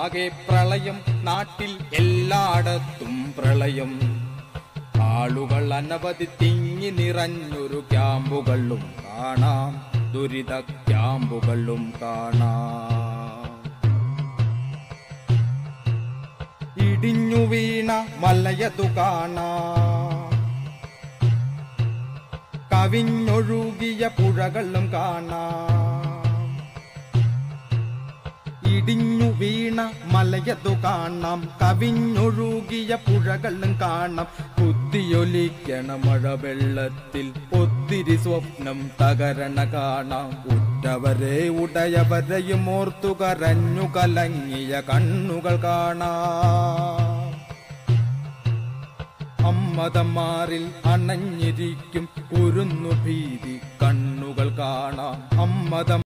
ആകെ പ്രളയം നാട്ടിൽ എല്ലായിടത്തും പ്രളയം ആളുകൾ അനവധി തിങ്ങി നിറഞ്ഞൊരു ക്യാമ്പുകളും കാണാം ദുരിത ക്യാമ്പുകളും കാണാം ഇടിഞ്ഞു വീണ മലയതു കാണാം കവിഞ്ഞൊഴുകിയ പുഴകളും കാണാം ഇടിഞ്ഞു വീണ മലയതു കാണാം കവിഞ്ഞൊഴുകിയ പുഴകളും കാണാം കുത്തിയൊലിക്കണ മഴവെള്ളത്തിൽ ഒത്തിരി സ്വപ്നം തകരണ കാണാം ഉറ്റവരെ ഉടയവരെയും ഓർത്തു കരഞ്ഞു കലങ്ങിയ കണ്ണുകൾ കാണാം അമ്മതന്മാരിൽ അണഞ്ഞിരിക്കും കുരുന്നു ഭീതി കണ്ണുകൾ കാണാം അമ്മതം